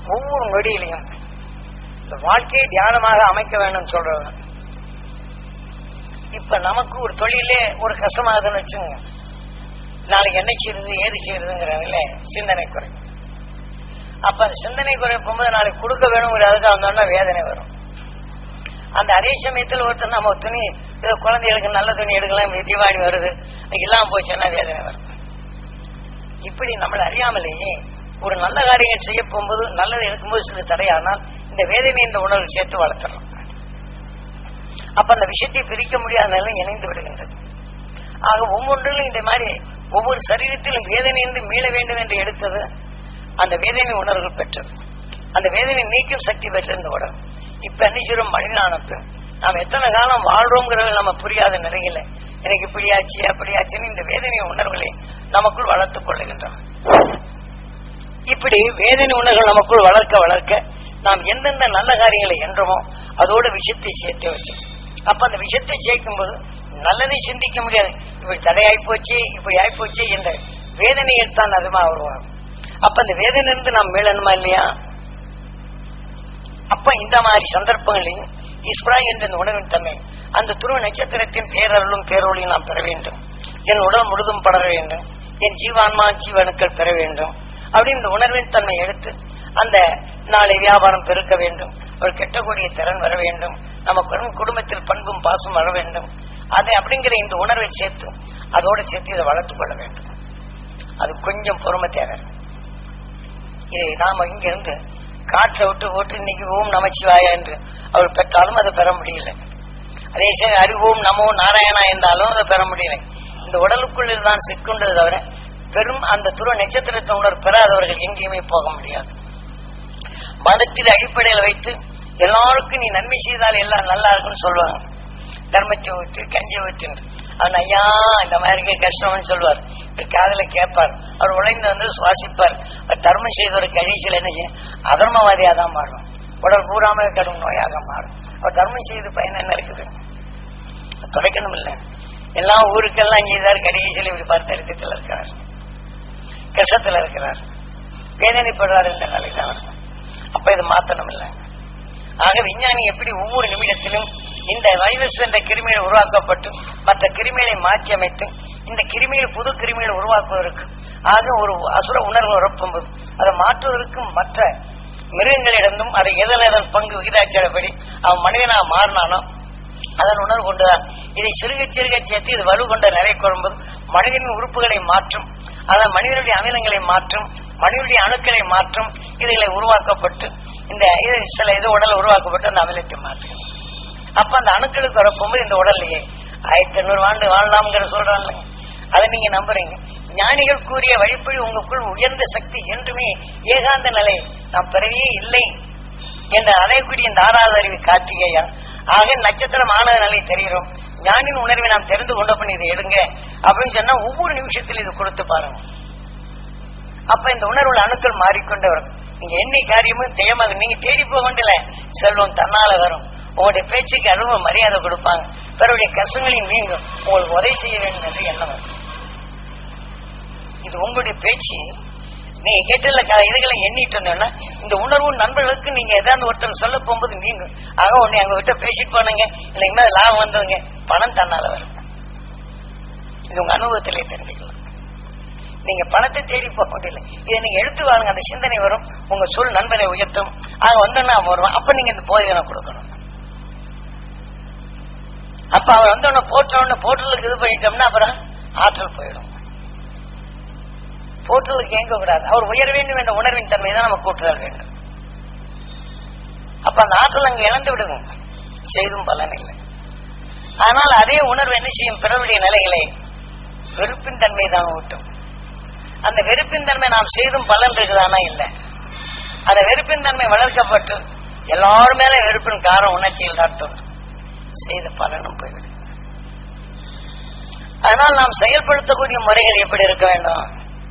ஒவ்வொரு நொடியிலையும் இந்த வாழ்க்கையை தியானமாக அமைக்க வேண்டும் சொல்றது இப்ப நமக்கு ஒரு தொழிலே ஒரு கஷ்டமாகுதுன்னு வச்சுங்க நாளைக்கு என்ன செய்யறது ஏது செய்யறதுங்கிறதுல சிந்தனை குறை அப்ப அந்த சிந்தனை குறை போகும்போது நாளைக்கு கொடுக்க வேணுங்கிற அதுக்கு வந்தோம்னா வேதனை வரும் அந்த அதே சமயத்தில் ஒருத்தர் நம்ம துணி ஏதோ குழந்தைகளுக்கு நல்ல துணி எடுக்கலாம் தீபாவளி வருது அது இல்லாம போச்சுன்னா வேதனை வரும் இப்படி நம்மளை அறியாமலேயே ஒரு நல்ல காரியங்கள் செய்ய போகும்போது நல்லது எடுக்கும்போது சில தடையானால் இந்த வேதனை இந்த உணர்வு சேர்த்து வளர்த்துறோம் அப்ப அந்த விஷயத்தை பிரிக்க முடியாத நிலை இணைந்து விடுகின்றது ஆக ஒவ்வொன்றிலும் இந்த மாதிரி ஒவ்வொரு சரீரத்திலும் வேதனையிலிருந்து மீள வேண்டும் என்று எடுத்தது அந்த வேதனை உணர்வுகள் பெற்றது அந்த வேதனை நீக்கும் சக்தி பெற்ற இந்த உடல் இப்ப என்ன செய்யறோம் மனிதனானது நாம் எத்தனை காலம் வாழ்றோங்கிறது நம்ம புரியாத நிலையில எனக்கு இப்படியாச்சு அப்படியாச்சுன்னு இந்த வேதனை உணர்வுகளை நமக்குள் வளர்த்துக் கொள்ளுகின்றோம் இப்படி வேதனை உணர்வுகள் நமக்குள் வளர்க்க வளர்க்க நாம் எந்தெந்த நல்ல காரியங்களை என்றோமோ அதோட விஷயத்தை சேர்த்து வச்சு அப்ப அந்த விஷயத்தை சேர்க்கும் போது நல்லதை சிந்திக்க முடியாது இப்படி தடையாய் போச்சு இப்படி ஆயிப்போச்சு என்ற வேதனையில் தான் அதுமா உருவாகும் அப்ப அந்த வேதனையிலிருந்து நாம் மீளணுமா இல்லையா அப்ப இந்த மாதிரி சந்தர்ப்பங்களையும் ஈஸ்வரா என்ற இந்த உணர்வின் தன்மை அந்த துருவ நட்சத்திரத்தின் பேரருளும் பேரொழியும் நாம் பெற வேண்டும் என் உடல் முழுதும் படர வேண்டும் என் ஜீவான்மா ஜீவனுக்கள் பெற வேண்டும் அப்படின்னு இந்த உணர்வின் தன்மை எடுத்து அந்த நாளை வியாபாரம் பெருக்க வேண்டும் ஒரு கெட்டக்கூடிய திறன் வர வேண்டும் நமக்கு குடும்பத்தில் பண்பும் பாசம் வர வேண்டும் அதை அப்படிங்கிற இந்த உணர்வை சேர்த்து அதோட சேர்த்து இதை வளர்த்துக் கொள்ள வேண்டும் அது கொஞ்சம் பொறுமை தேவை இதை நாம இங்கிருந்து காற்றை விட்டு போட்டு இன்னைக்கு ஓம் நமச்சிவாயா என்று அவள் பெற்றாலும் அதை பெற முடியல அதே சரி அறிவோம் நமோ நாராயணா என்றாலும் அதை பெற முடியல இந்த உடலுக்குள் தான் சிக்குண்டது தவிர பெரும் அந்த துருவ நட்சத்திரத்தின் உணர் பெறாதவர்கள் எங்கேயுமே போக முடியாது மதத்தின் அடிப்படையில் வைத்து எல்லாருக்கும் நீ நன்மை செய்தால் எல்லாம் நல்லா இருக்குன்னு சொல்லுவாங்க தர்மத்தை ஊத்து கஞ்சி ஊத்து அவன் ஐயா இந்த மாதிரி கஷ்டம்னு சொல்வார் இவர் காதல கேட்பார் அவர் உழைந்து வந்து சுவாசிப்பார் அவர் தர்மம் செய்த ஒரு கழிச்சில் என்ன செய்யும் அதர்மவாதியா தான் மாறும் உடல் பூராம கடும் நோயாக மாறும் அவர் தர்மம் செய்து பயன் என்ன இருக்குது தொலைக்கணும் இல்லை எல்லா ஊருக்கெல்லாம் செய்தார் கடைசியில் இப்படி பார்த்த இருக்கத்தில் இருக்கிறார் கஷ்டத்தில் இருக்கிறார் வேதனைப்படுறார் என்ற நிலையில் அவர் அப்ப இது மாத்தணும் இல்லை ஆக விஞ்ஞானி எப்படி ஒவ்வொரு நிமிடத்திலும் இந்த வைரஸ் என்ற கிருமிகள் உருவாக்கப்பட்டு மற்ற கிருமிகளை மாற்றி அமைத்து இந்த கிருமிகள் புது கிருமிகள் உருவாக்குவதற்கு ஆக ஒரு அசுர உணர்வு உறப்பும்போது அதை மாற்றுவதற்கு மற்ற மிருகங்களிடந்தும் அதை எதில் எதன் பங்கு விகிதாச்சாரப்படி அவன் மனிதனா மாறினானோ அதன் உணர்வு கொண்டுதான் இதை சிறுக சிறுக சேர்த்து இது வலு கொண்ட நிலை கொள்ளும்போது மனிதனின் உறுப்புகளை மாற்றும் அதாவது மனிதனுடைய அமிலங்களை மாற்றும் மனிதனுடைய அணுக்களை மாற்றும் இதுகளை உருவாக்கப்பட்டு இந்த இது சில இது உடல் உருவாக்கப்பட்டு அந்த அமிலத்தை மாற்றும் அப்ப அந்த அணுக்களுக்கு வரப்போகும்போது இந்த உடல்லையே ஆயிரத்தி எண்ணூறு ஆண்டு வாழலாம்ங்கிற சொல்றாங்க அதை நீங்க நம்புறீங்க ஞானிகள் கூறிய வழிப்படி உங்களுக்குள் உயர்ந்த சக்தி என்றுமே ஏகாந்த நிலை நாம் பெறவே இல்லை என்று அறையக்கூடிய இந்த ஆறாவது அறிவு கார்த்திகேயா ஆக நட்சத்திரம் ஆனத நிலை தெரிகிறோம் ஞானின் உணர்வை நாம் தெரிந்து கொண்ட பண்ணி இதை எடுங்க அப்படின்னு சொன்னா ஒவ்வொரு நிமிஷத்தில் இது கொடுத்து பாருங்க அப்ப இந்த உணர்வுள்ள அணுக்கள் மாறிக்கொண்டே வரும் நீங்க என்ன காரியமும் தேயமாக நீங்க தேடி போக வேண்டியல செல்வம் தன்னால வரும் உங்களுடைய பேச்சுக்கு அளவு மரியாதை கொடுப்பாங்க பிறருடைய கஷ்டங்களையும் நீங்கும் உங்களுக்கு உதவி செய்ய வேண்டும் என்று எண்ணம் வரும் இது உங்களுடைய பேச்சு நீங்க கேட்டுள்ள க- இதுகளை எண்ணிட்டு இருந்தோம்னா இந்த உணர்வு நண்பர்களுக்கு நீங்க ஏதாவது ஒருத்தர் சொல்ல போகும்போது நீங்க ஆக உடனே அங்க விட்ட பேசிட்டு போனீங்க இல்ல இனிமேல் லாபம் வந்ததுங்க பணம் தன்னால வரும் இது உங்க அனுபவத்திலே தெரிஞ்சுக்கலாம் நீங்க பணத்தை தேடி போக முடியல இதை நீங்க எடுத்து வாழுங்க அந்த சிந்தனை வரும் உங்க சொல் நண்பரை உயர்த்தும் ஆக வந்தோன்னா அவன் வருவான் அப்ப நீங்க இந்த போதனை கொடுக்கணும் அப்ப அவர் வந்தோடனே போட்டோன்னு போட்டலுக்கு இது பண்ணிட்டோம்னா அப்புறம் ஆற்றல் போயிடும் போற்றலுக்கு இயங்க கூடாது அவர் உயர வேண்டும் என்ற உணர்வின் தன்மை தான் நம்ம கூட்டுதல் வேண்டும் அப்ப அந்த ஆற்றல் அங்க இழந்து விடுவோம் செய்தும் பலன் இல்லை ஆனால் அதே உணர்வு என்ன செய்யும் பிறருடைய நிலைகளை வெறுப்பின் தன்மை தான் ஊட்டும் அந்த வெறுப்பின் தன்மை நாம் செய்தும் பலன் இருக்குதானா இல்லை அந்த வெறுப்பின் தன்மை வளர்க்கப்பட்டு எல்லாரும் மேல வெறுப்பின் காரம் உணர்ச்சியில் தான் தோன்றும் செய்த பலனும் போய்விடும் அதனால் நாம் செயல்படுத்தக்கூடிய முறைகள் எப்படி இருக்க வேண்டும்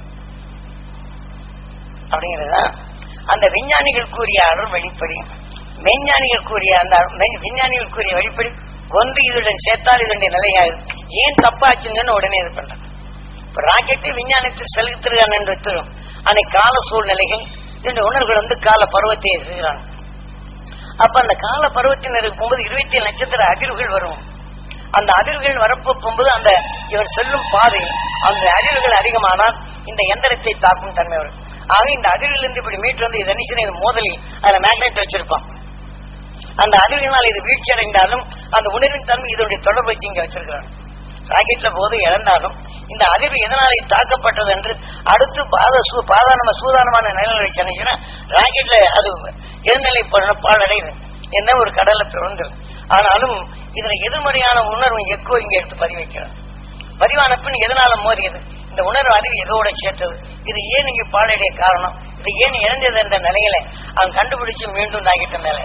அப்படிங்கிறதுதான் அந்த விஞ்ஞானிகள் கூறிய அருள் வழிப்படி மெஞ்ஞானிகள் கூறிய அந்த அருள் மெய்- விஞ்ஞானிகள் கூறிய வழிப்படி ஒன்று இதுடன் சேர்த்தால் இதனுடைய நிலையாகும் ஏன் தப்பாச்சுங்கன்னு உடனே இது பண்றாங்க இப்ப ராக்கெட்டு விஞ்ஞானத்தில் செலுத்துறான் என்று வைத்திரும் அன்னைக்கு கால சூழ்நிலைகள் இந்த உணர்வுகள் வந்து கால பருவத்தை செய்கிறாங்க அப்ப அந்த கால பருவத்தினர் இருக்கும்போது இருபத்தி ஏழு நட்சத்திர அதிர்வுகள் வரும் அந்த அதிர்வுகள் வரப்போ போகும்போது அந்த இவர் செல்லும் பாதை அந்த அதிர்வுகள் அதிகமானால் இந்த எந்திரத்தை தாக்கும் தன்மை வரும் ஆக இந்த அதிர்விலிருந்து இப்படி மீட்டு வந்து இது என்ன செய்யணும்? இது மோதலில் அதுல மேக்னெட் வச்சிருப்பான் அந்த அதிர்வினால் இது வீழ்ச்சி அடைந்தாலும் அந்த உணர்வின் தன்மை இதனுடைய தொடர்பு வச்சு இங்க வச்சிருக்கிறாங்க ராக்கெட்ல போது இழந்தாலும் இந்த அதிர்வு எதனால இது தாக்கப்பட்டது என்று அடுத்து பாத சூ பாதாளம சூதானமான நிலைகளை சென்னைச்சுன்னா ராக்கெட்ல அது எதிர்நிலை ப- பாழடையுது என்ன ஒரு கடல்ல பிறந்தது ஆனாலும் இதுல எதிர்மறையான உணர்வு எக்கோ இங்க எடுத்து பதிவு வைக்கிறார் பதிவான பின் எதனால மோதியது இந்த உணர்வு அறிவு எதோட சேர்த்தது இது ஏன் இங்க பாழடைய காரணம் இது ஏன் இழந்தது என்ற நிலையில அவன் கண்டுபிடிச்சு மீண்டும் ராக்கெட்ட மேல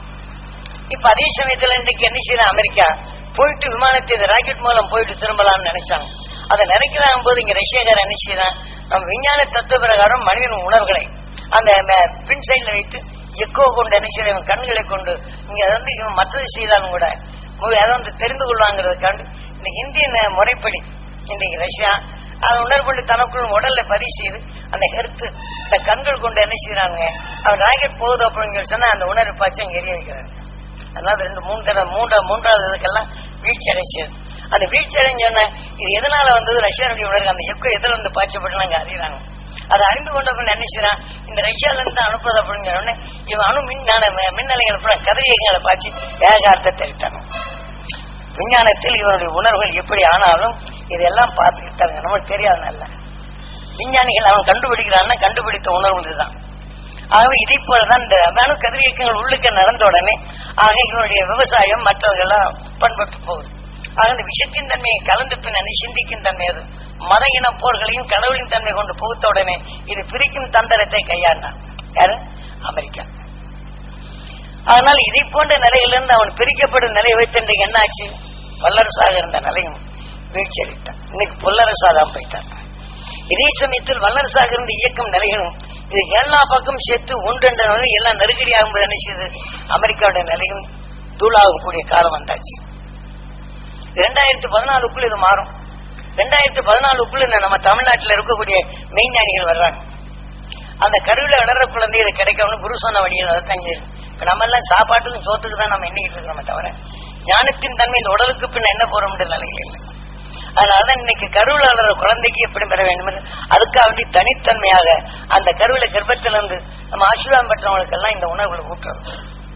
இப்ப அதே சமயத்துல இன்னைக்கு என்ன செய்யறான் அமெரிக்கா போயிட்டு விமானத்தை இந்த ராக்கெட் மூலம் போயிட்டு திரும்பலாம்னு நினைச்சாங்க அதை நினைக்கிறாங்க போது இங்க ரஷ்யக்காரர் என்ன செய்யறான் நம்ம விஞ்ஞான தத்துவ பிரகாரம் மனிதன் உணர்வுகளை அந்த ம- பின் சைடுல வைத்து எக்கோ கொண்டு என்ன செய்யற இவன் கண்களை கொண்டு இங்க அதை வந்து இவன் மற்றது செய்தாலும் கூட மு- அதை வந்து தெரிந்து கொள்வாங்கிறதுக்காண்டு இந்த இந்திய ந- முறைப்படி இன்றைக்கு ரஷ்யா அதை உணர்வுண்டு தனக்குள் உடல்ல பதிவு செய்து அந்த கருத்து இந்த கண்கள் கொண்டு என்ன செய்யறாங்க அவன் ராக்கெட் போகுது அப்படின்னு சொன்னா அந்த உணர்வு பாய்ச்சி அங்க எரிய வைக்கிறாங்க அதனால ரெண்டு மூணு தடவை மூன்றா மூன்றாவது இதுக்கெல்லாம் வீழ்ச்சி அடைச்சது அந்த வீழ்ச்சி அடைஞ்சோன்னா இது எதனால வந்தது ரஷ்யாவுடைய உணர்வு அந்த எக்கோ எதில் வந்து பாய்ச்சப்பட்டு நாங்க அறியறாங்க அதை அறிந்து கொண்ட பின் என்ன செய்யறான் இந்த ரஷ்யால இருந்து அனுப்புது அப்படிங்கிற உடனே இவன் அணு மின்னான மின்னலைகளை பூரா கதிரியங்களை பாய்ச்சி ஏகார்த்தத்தை தெரிவித்தாங்க விஞ்ஞானத்தில் இவனுடைய உணர்வுகள் எப்படி ஆனாலும் இதெல்லாம் பார்த்துக்கிட்டாங்க நமக்கு தெரியாது நல்ல விஞ்ஞானிகள் அவன் கண்டுபிடிக்கிறான்னா கண்டுபிடித்த உணர்வு இதுதான் ஆகவே இதை போலதான் இந்த அணு கதிரியக்கங்கள் உள்ளுக்க நடந்த உடனே ஆக இவனுடைய விவசாயம் மற்றவர்கள்லாம் பண்பட்டு போகுது ஆக இந்த விஷயத்தின் தன்மையை கலந்து பின்னணி சிந்திக்கும் தன்மை அது மத இன போர்களையும் கடவுளின் தன்மை கொண்டு புகுத்த உடனே இது பிரிக்கும் தந்திரத்தை கையாண்டான் யாரு அமெரிக்கா அதனால் இதை போன்ற நிலையிலிருந்து அவன் பிரிக்கப்படும் நிலையை வைத்து இன்றைக்கு என்ன ஆச்சு வல்லரசாக இருந்த நிலையும் வீழ்ச்சி அளித்தான் இன்னைக்கு புல்லரசா தான் போயிட்டான் இதே சமயத்தில் வல்லரசாக இருந்த இயக்கம் நிலைகளும் இது எல்லா பக்கம் சேர்த்து ஒன்றென்ற நிலை எல்லாம் நெருக்கடி ஆகும்போது என்ன செய்யுது அமெரிக்காவுடைய நிலையும் தூளாகக்கூடிய காலம் வந்தாச்சு இரண்டாயிரத்தி பதினாலுக்குள்ள இது மாறும் ரெண்டாயிரத்தி பதினாலுக்குள்ள இந்த நம்ம தமிழ்நாட்டில் இருக்கக்கூடிய மெய்ஞானிகள் வர்றாங்க அந்த கருவில வளர்ற குழந்தை இது கிடைக்கணும்னு குரு சொன்ன வழியில் அதைத்தான் செய்யுது இப்ப நம்ம எல்லாம் சாப்பாட்டுக்கும் சோத்துக்கு தான் நம்ம எண்ணிக்கிட்டு இருக்கிறோமே தவிர ஞானத்தின் தன்மை இந்த உடலுக்கு பின் என்ன போறோம்ன்ற நிலையில் இல்லை அதனாலதான் இன்னைக்கு கருவில வளர்ற குழந்தைக்கு எப்படி பெற வேண்டும் என்று அதுக்காக வேண்டி தனித்தன்மையாக அந்த கருவில கர்ப்பத்திலிருந்து நம்ம ஆசீர்வாதம் பெற்றவங்களுக்கெல்லாம் இந்த உணர்வுகளை ஊட்டுறது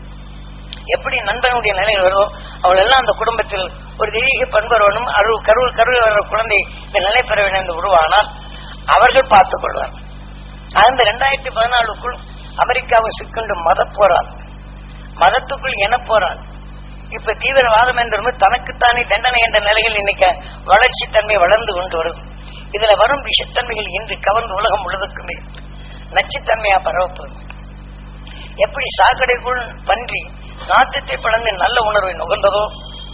எப்படி நண்பனுடைய நிலை வருவோ அவள் எல்லாம் அந்த குடும்பத்தில் ஒரு தெய்வீக பண்பு வரணும் அரு கரு கருவில் வர்ற குழந்தை இந்த நிலை பெற வேண்டும் என்று உருவானால் அவர்கள் பார்த்துக் கொள்வார் அந்த ரெண்டாயிரத்தி பதினாலுக்குள் அமெரிக்காவும் சிக்கொண்டு மத போரால் மதத்துக்குள் என போரால் இப்ப தீவிரவாதம் என்பது தனக்குத்தானே தண்டனை என்ற நிலையில் இன்னைக்கு வளர்ச்சி தன்மை வளர்ந்து கொண்டு வருது இதுல வரும் விஷத்தன்மைகள் இன்று கவர்ந்து உலகம் முழுவதுக்குமே நச்சுத்தன்மையா பரவப்போகுது எப்படி சாக்கடைக்குள் பன்றி நாட்டத்தை படந்து நல்ல உணர்வை நுகர்ந்ததோ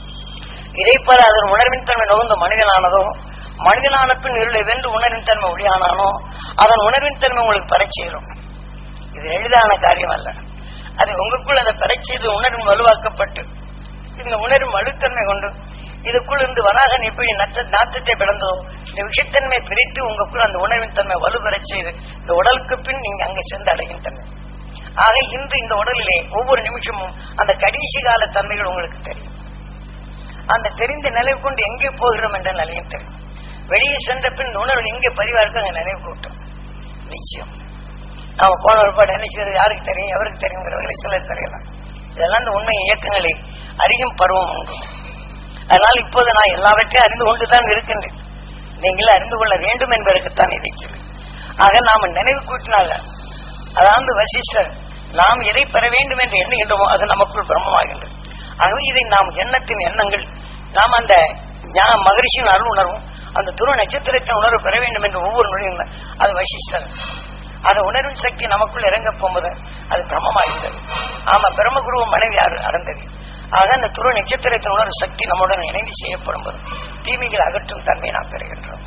இதை போல அதன் உணர்வின் தன்மை நுகர்ந்த மனிதனானதோ மனிதனான பின் இருளை வென்று உணர்வின் தன்மை ஒளியானானோ அதன் உணர்வின் தன்மை உங்களுக்கு பெறச் செய்யும் இது எளிதான காரியம் அல்ல அது உங்களுக்குள் அதை பெறச் செய்து உணர்வு வலுவாக்கப்பட்டு இந்த உணர்வு வலுத்தன்மை கொண்டு இதுக்குள் இருந்து வராகன் எப்படி நத்த நாட்டத்தை பிறந்ததோ இந்த விஷத்தன்மை பிரித்து உங்களுக்குள் அந்த உணர்வின் தன்மை வலுப்பெறச் செய்து இந்த உடலுக்கு பின் நீங்க அங்கே சென்று அடையும் தன்மை ஆக இன்று இந்த உடலிலே ஒவ்வொரு நிமிஷமும் அந்த கடைசி கால தன்மைகள் உங்களுக்கு தெரியும் அந்த தெரிந்த நிலை கொண்டு எங்கே போகிறோம் என்ற நிலையும் தெரியும் வெளியே சென்ற பின் இந்த உணர்வு எங்கே பதிவா இருக்கு அங்க நினைவு கூட்டம் நிச்சயம் நாம போன ஒரு பாடம் என்ன செய்யறது யாருக்கு தெரியும் எவருக்கு தெரியுங்கிறவர்களை சிலர் தெரியலாம் இதெல்லாம் இந்த உண்மை இயக்கங்களை அறியும் பருவம் உண்டு அதனால் இப்போது நான் எல்லாவற்றையும் அறிந்து கொண்டுதான் இருக்கின்றேன் நீங்களும் அறிந்து கொள்ள வேண்டும் என்பதற்குத்தான் இருக்கிறது ஆக நாம நினைவு கூட்டினால அதாவது வசிஷ்டர் நாம் எதை பெற வேண்டும் என்று எண்ணுகின்றோமோ அது நமக்குள் பிரம்மமாகின்றது ஆகவே இதை நாம் எண்ணத்தின் எண்ணங்கள் நாம் அந்த ஞான மகரிஷியின் அருள் உணர்வும் அந்த துரு நட்சத்திரத்தின் உணர்வு பெற வேண்டும் என்று ஒவ்வொரு நுழையும் அது வசிஷ்டர் அந்த உணர்வின் சக்தி நமக்குள் இறங்க போகும்போது அது பிரம்மமாகின்றது ஆமா பிரம்மகுருவும் மனைவி யாரு அறந்தது ஆக அந்த துரு நட்சத்திரத்தின் உணர்வு சக்தி நம்முடன் இணைந்து செய்யப்படும் போது தீமைகள் அகற்றும் தன்மையை நாம் பெறுகின்றோம்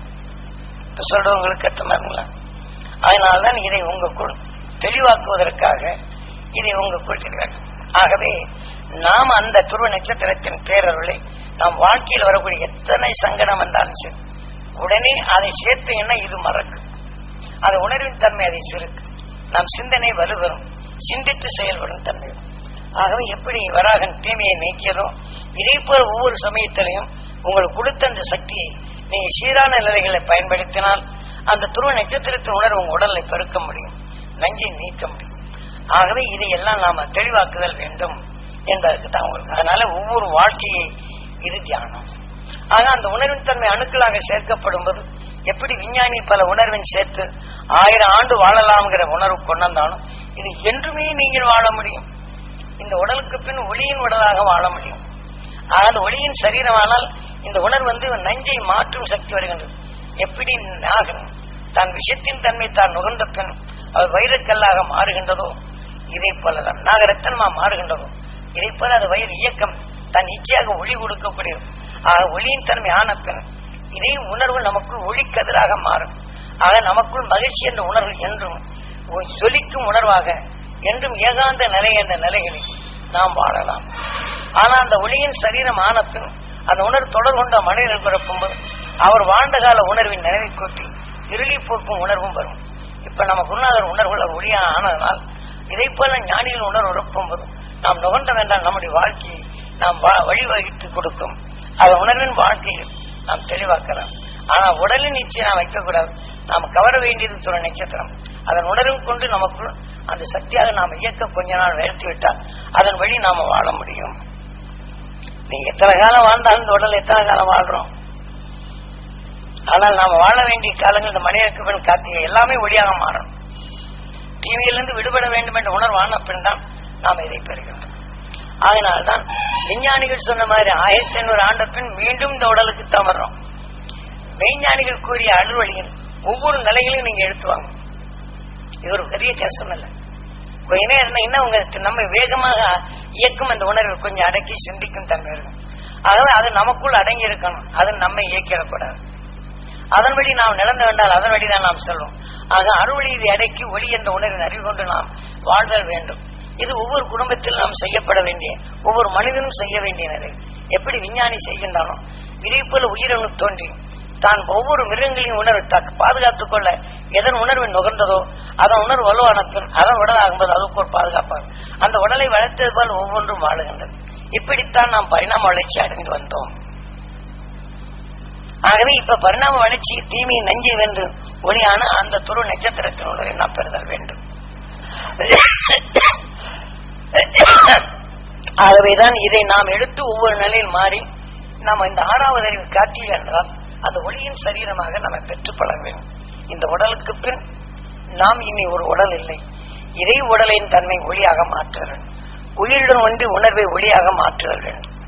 இப்ப சொல்றவங்களுக்கு அர்த்தமாங்களா அதனால்தான் இதை உங்களுக்குள் தெளிவாக்குவதற்காக இதை உங்களுக்குள் தெளிவாக்கு ஆகவே நாம் அந்த துருவ நட்சத்திரத்தின் பேரருளை நாம் வாழ்க்கையில் வரக்கூடிய எத்தனை சங்கடம் வந்தாலும் சரி உடனே அதை சேர்த்து என்ன இது மறக்கும் அது உணர்வின் தன்மை அதை சிறுக்கு நாம் சிந்தனை வலுவரும் சிந்தித்து செயல்படும் தன்மை ஆகவே எப்படி வராகன் தீமையை நீக்கியதோ இதே போல ஒவ்வொரு சமயத்திலையும் உங்களுக்கு கொடுத்த அந்த சக்தியை நீங்க சீரான நிலைகளை பயன்படுத்தினால் அந்த துருவ நட்சத்திரத்தின் உணர்வு உங்க உடலை பெருக்க முடியும் நஞ்சை நீக்க முடியும் ஆகவே இதையெல்லாம் நாம தெளிவாக்குதல் வேண்டும் என்பதற்கு தான் உங்களுக்கு அதனால ஒவ்வொரு வாழ்க்கையை இது தியானம் ஆக அந்த உணர்வின் தன்மை அணுக்களாக சேர்க்கப்படும் போது எப்படி விஞ்ஞானி பல உணர்வின் சேர்த்து ஆயிரம் ஆண்டு வாழலாம்ங்கிற உணர்வு கொண்டு வந்தாலும் இது என்றுமே நீங்கள் வாழ முடியும் இந்த உடலுக்கு பின் ஒளியின் உடலாக வாழ முடியும் ஆக அந்த ஒளியின் சரீரமானால் இந்த உணர்வு வந்து நஞ்சை மாற்றும் சக்தி வருகின்றது எப்படி நாகன் தான் விஷத்தின் தன்மை தான் நுகர்ந்த பின் அவர் வைரக்கல்லாக மாறுகின்றதோ இதை போலதான் நாகரத்தனமா மாறுகின்றதோ இதை போல அது வயிறு இயக்கம் தன் இச்சையாக ஒளி கொடுக்கக்கூடியது ஆக ஒளியின் தன்மை ஆன பின் இதே உணர்வு நமக்குள் ஒளிக்கதிராக மாறும் ஆக நமக்குள் மகிழ்ச்சி என்ற உணர்வு என்றும் ஒரு ஜொலிக்கும் உணர்வாக என்றும் ஏகாந்த நிலை என்ற நிலைகளில் நாம் வாழலாம் ஆனா அந்த ஒளியின் சரீரம் ஆன பின் அந்த உணர்வு தொடர் கொண்ட மனிதர்கள் பிறப்பும்போது அவர் வாழ்ந்த கால உணர்வின் நினைவை கூட்டி இருளி போக்கும் உணர்வும் வரும் இப்ப நம்ம குருநாதர் உணர்வுகள் ஒளியா ஆனதனால் இதை போல ஞானிகள் உணர்வு உறப்பும் போது நாம் நுகர்ந்த வேண்டாம் நம்முடைய வாழ்க்கையை நாம் வா- வழிவகுத்து கொடுக்கும் அந்த உணர்வின் வாழ்க்கையில் நாம் தெளிவாக்கலாம் ஆனா உடலின் நிச்சயம் நாம் வைக்கக்கூடாது நாம் கவர வேண்டியது துறை நட்சத்திரம் அதன் உணர்வும் கொண்டு நமக்குள் அந்த சக்தியாக நாம் இயக்க கொஞ்ச நாள் நிறுத்தி விட்டால் அதன் வழி நாம வாழ முடியும் நீ எத்தனை காலம் வாழ்ந்தாலும் இந்த உடல் எத்தனை காலம் வாழ்றோம் ஆனால் நாம வாழ வேண்டிய காலங்கள் இந்த மனிதருக்கு பின் கார்த்திகை எல்லாமே ஒளியாக மாறும் தீமையிலிருந்து விடுபட வேண்டும் என்ற உணர்வான பின் தான் நாம் இதை பெறுகின்றோம் அதனால்தான் விஞ்ஞானிகள் சொன்ன மாதிரி ஆயிரத்தி ஐநூறு ஆண்ட பின் மீண்டும் இந்த உடலுக்கு தான் வர்றோம் மெய்ஞானிகள் கூறிய அலுவலியில் ஒவ்வொரு நிலைகளையும் நீங்க எடுத்துவாங்க இது ஒரு பெரிய கஷ்டம் இல்லை கொஞ்ச நேரம் இருந்தா இன்னும் உங்க நம்ம வேகமாக இயக்கும் அந்த உணர்வை கொஞ்சம் அடக்கி சிந்திக்கும் தன்மை இருக்கும் ஆகவே அது நமக்குள் அடங்கி இருக்கணும் அது நம்மை இயக்கிடக்கூடாது அதன் வழி நாம் நடந்து வேண்டால் அதன் வழி தான் நாம் செல்வோம் ஆக அறுவழி இதை அடக்கி ஒளி என்ற உணர்வின் அறிவு கொண்டு நாம் வாழ்தல் வேண்டும் இது ஒவ்வொரு குடும்பத்தில் நாம் செய்யப்பட வேண்டிய ஒவ்வொரு மனிதனும் செய்ய வேண்டிய நிலை எப்படி விஞ்ஞானி செய்கின்றானோ இதே போல உயிரணு தோன்றி தான் ஒவ்வொரு மிருகங்களையும் உணர்வு தக்க பாதுகாத்துக் கொள்ள எதன் உணர்வு நுகர்ந்ததோ அதன் உணர்வு வலுவான பின் அதன் உடல் ஆகும்போது அதுக்கு ஒரு பாதுகாப்பாக அந்த உடலை வளர்த்தது போல் ஒவ்வொன்றும் வாழுகின்றது இப்படித்தான் நாம் பரிணாம வளர்ச்சி அடைந்து வந்தோம் ஆகவே இப்ப பரிணாம வளர்ச்சி தீமையை நஞ்சை வென்று ஒளியான அந்த துரு நட்சத்திரத்தினுடைய நாம் பெறுதல் வேண்டும் ஆகவேதான் இதை நாம் எடுத்து ஒவ்வொரு நிலையில் மாறி நாம் இந்த ஆறாவது அறிவு காட்டி என்றால் அந்த ஒளியின் சரீரமாக நம்ம பெற்றுப் பழக வேண்டும் இந்த உடலுக்கு பின் நாம் இனி ஒரு உடல் இல்லை இதே உடலின் தன்மை ஒளியாக மாற்றுகிறேன் உயிருடன் ஒன்றி உணர்வை ஒளியாக மாற்றுதல் வேண்டும்